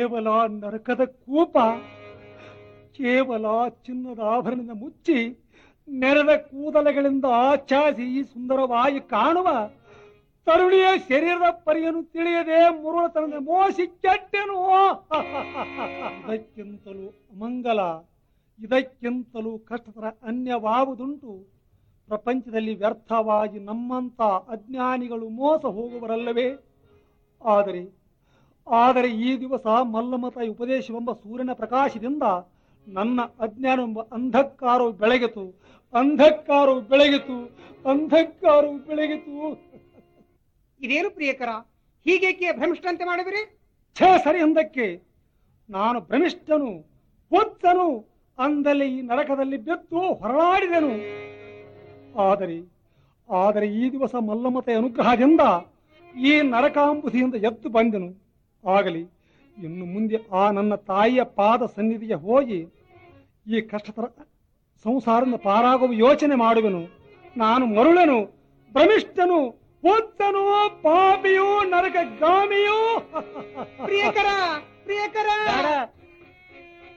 ಕೇವಲ ನರಕದ ಕೂಪ ಕೇವಲ ಚಿನ್ನದ ಆಭರಣದಿಂದ ಮುಚ್ಚಿ ನೆರೆದ ಕೂದಲಗಳಿಂದ ಆಚಾಸಿ ಈ ಸುಂದರವಾಗಿ ಕಾಣುವ ತರುಣಿಯ ಶರೀರದ ಪರಿಯನ್ನು ತಿಳಿಯದೆ ಮುರುಳತನದ ಮೋಸಿ ಕೆಟ್ಟೆನು ಇದಕ್ಕಿಂತಲೂ ಅಮಂಗಲ ಇದಕ್ಕಿಂತಲೂ ಕಷ್ಟತರ ಅನ್ಯವಾವುದುಂಟು ಪ್ರಪಂಚದಲ್ಲಿ ವ್ಯರ್ಥವಾಗಿ ನಮ್ಮಂತ ಅಜ್ಞಾನಿಗಳು ಮೋಸ ಹೋಗುವರಲ್ಲವೇ ಆದರೆ ಆದರೆ ಈ ದಿವಸ ಮಲ್ಲಮತ ಉಪದೇಶವೆಂಬ ಸೂರ್ಯನ ಪ್ರಕಾಶದಿಂದ ನನ್ನ ಅಜ್ಞಾನವೆಂಬ ಅಂಧಕಾರವು ಬೆಳಗಿತು ಅಂಧಕಾರವು ಬೆಳಗಿತು ಅಂಧಕಾರವು ಬೆಳಗಿತು ಇದೇನು ಪ್ರಿಯಕರ ಹೀಗೇಕೆ ಭ್ರಮಿಷ್ಠಂತೆ ಮಾಡಿದಿರಿ ಛೇ ಸರಿ ಅಂದಕ್ಕೆ ನಾನು ಭ್ರಮಿಷ್ಠನು ಹುಚ್ಚನು ಅಂದಲ್ಲಿ ಈ ನರಕದಲ್ಲಿ ಬೆತ್ತು ಹೊರಳಾಡಿದೆನು ಆದರೆ ಆದರೆ ಈ ದಿವಸ ಮಲ್ಲಮತೆ ಅನುಗ್ರಹದಿಂದ ಈ ನರಕಾಂಬುದಿಯಿಂದ ಎದ್ದು ಬಂದೆನು ಆಗಲಿ ಇನ್ನು ಮುಂದೆ ಆ ನನ್ನ ತಾಯಿಯ ಪಾದ ಸನ್ನಿಧಿಗೆ ಹೋಗಿ ಈ ಕಷ್ಟತರ ಸಂಸಾರದಿಂದ ಪಾರಾಗುವ ಯೋಚನೆ ಮಾಡುವೆನು ನಾನು ಮರುಳನು ಭ್ರಮಿಷ್ಠನು ಹುಚ್ಚನು ಪಾಪಿಯೂ ನರಕ ಗಾಮಿಯೂ ಪ್ರಿಯಕರ ಪ್ರಿಯಕರ ಬೇಡ